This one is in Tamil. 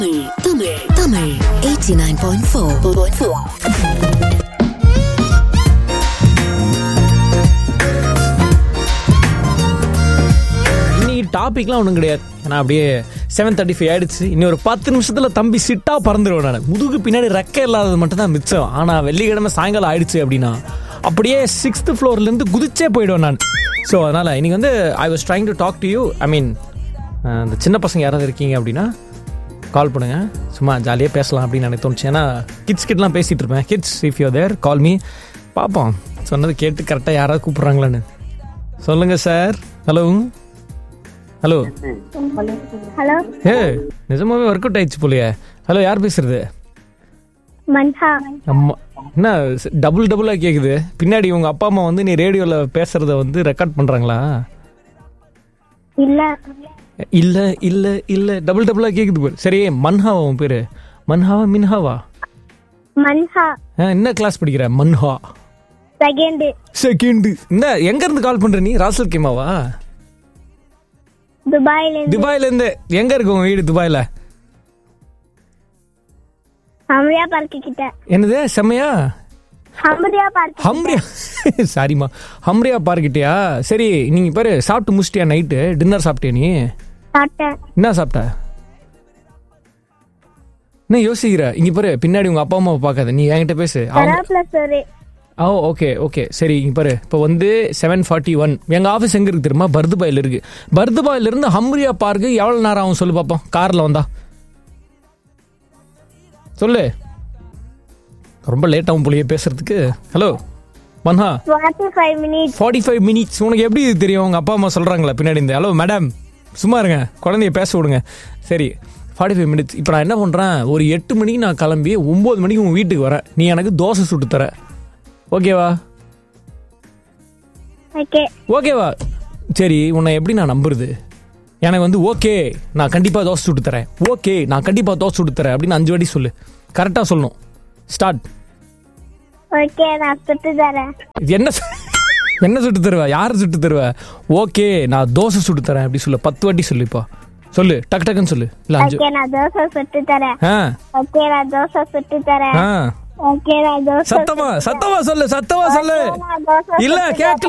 தமிழ் தமிழ் 89.4 இன்னைக்கு டாபிக்லாம் ஒன்றும் கிடையாது ஏன்னா அப்படியே செவன் தேர்ட்டி ஃபைவ் ஆயிடுச்சு இன்னும் ஒரு பத்து நிமிஷத்தில் தம்பி சிட்டா பறந்துடுவேன் நான் முதுகு பின்னாடி ரெக்க இல்லாதது மட்டும் தான் மிச்சம் ஆனால் வெள்ளிக்கிழமை சாயங்காலம் ஆயிடுச்சு அப்படின்னா அப்படியே சிக்ஸ்த் ஃப்ளோர்லேருந்து குதிச்சே போயிடுவேன் நான் ஸோ அதனால் இன்னைக்கு வந்து I was trying to talk to you I mean இந்த சின்ன பசங்க யாராவது இருக்கீங்க அப்படின்னா கால் பண்ணுங்க சும்மா ஜாலியாக பேசலாம் அப்படின்னு எனக்கு தோணுச்சு ஏன்னா கிட்ஸ் கிட்டலாம் பேசிகிட்டு இருப்பேன் kids if you there call me பார்ப்போம் சொன்னது கேட்டு கரெக்டாக யாராவது கூப்பிட்றாங்களான்னு சொல்லுங்கள் சார் ஹலோ ஹலோ ஹலோ ஏ நிஜமாவே ஒர்க் அவுட் ஆயிடுச்சு போலியே ஹலோ யார் பேசுறது மன்ஹா அம்மா என்ன டபுள் டபுளா கேக்குது பின்னாடி உங்க அப்பா அம்மா வந்து நீ ரேடியோல பேசுறத வந்து ரெக்கார்ட் பண்றாங்களா இல்ல இல்ல இல்ல இல்ல டபுள் டபுளா கேக்குது பாரு சரி மன்ஹாவா உன் பேரு மன்ஹாவா மின்ஹாவா மன்ஹா ஆ, என்ன கிளாஸ் படிக்கிற மன்ஹா செகண்ட் செகண்ட் என்ன எங்க இருந்து கால் பண்ற நீ ராசல் கேமாவா துபாயில இருந்து துபாயில இருந்து எங்க இருக்கு உங்க வீடு துபாயில ஹம்ரியா பார்க் கிட்ட என்னது செம்மையா ஹம்ரியா பார்க் ஹம்ரியா சாரிம்மா ஹம்ரியா பார்க்கிட்டியா சரி நீங்க பாரு சாப்பிட்டு முடிச்சிட்டியா நைட்டு டின்னர் சாப்பிட்டியா நீ சாப்பிட்டேன் என்ன சாப்பிட்ட என்ன யோசிக்கிற இங்க பாரு பின்னாடி உங்க அப்பா அம்மாவை பார்க்காத நீ என்கிட்ட பேசு அவங்க கராப்ல சோறு ஓ ஓகே ஓகே சரி இங்க பாரு இப்போ வந்து செவன் ஃபார்ட்டி ஒன் எங்க ஆஃபீஸ் எங்க இருக்கு தெரியுமா பர்துபாயில் இருக்கு பர்துபாயில இருந்து ஹம்ரியா பார்க்கு எவ்வளவு நேரம் ஆகும் சொல்லு பார்ப்போம் கார்ல வந்தா சொல்லு ரொம்ப லேட் ஆகும் போலியே பேசுறதுக்கு ஹலோ மன்ஹா forty five minutes forty five minutes உனக்கு எப்படி இது தெரியும் உங்க அப்பா அம்மா சொல்றாங்களா பின்னாடி இந்த ஹலோ மேடம் சும்மா இருங்க குழந்தைய பேச விடுங்க சரி ஃபார்ட்டி ஃபைவ் மினிட்ஸ் இப்போ நான் என்ன பண்ணுறேன் ஒரு எட்டு மணிக்கு நான் கிளம்பி ஒம்பது மணிக்கு உங்கள் வீட்டுக்கு வரேன் நீ எனக்கு தோசை சுட்டு தர ஓகேவா ஓகே ஓகேவா சரி உன்னை எப்படி நான் நம்புறது எனக்கு வந்து ஓகே நான் கண்டிப்பாக தோசை சுட்டு தரேன் ஓகே நான் கண்டிப்பாக தோசை சுட்டு தரேன் அப்படின்னு அஞ்சு வாட்டி சொல்லு கரெக்டாக சொல்லணும் ஸ்டார்ட் ஓகே நான் சுட்டு தரேன் இது என்ன சு- என்ன சுட்டு தருவ யார் சுட்டு தருவ ஓகே நான் தோசை சுட்டு தரேன் அப்படி சொல்லு பத்து வாட்டி சொல்லு இப்போ சொல்லு டக்கு டக்குன்னு சொல்லு இல்ல அஞ்சு ஓகே நான் தோசை சுட்டு தரேன் ஆ ஓகே நான் தோசை சுட்டு தரேன் ஆ ஓகே நான் தோசை சத்தமா சத்தமா சொல்லு சத்தமா சொல்லு நான் தோசை இல்ல சுட்டு கேட்கல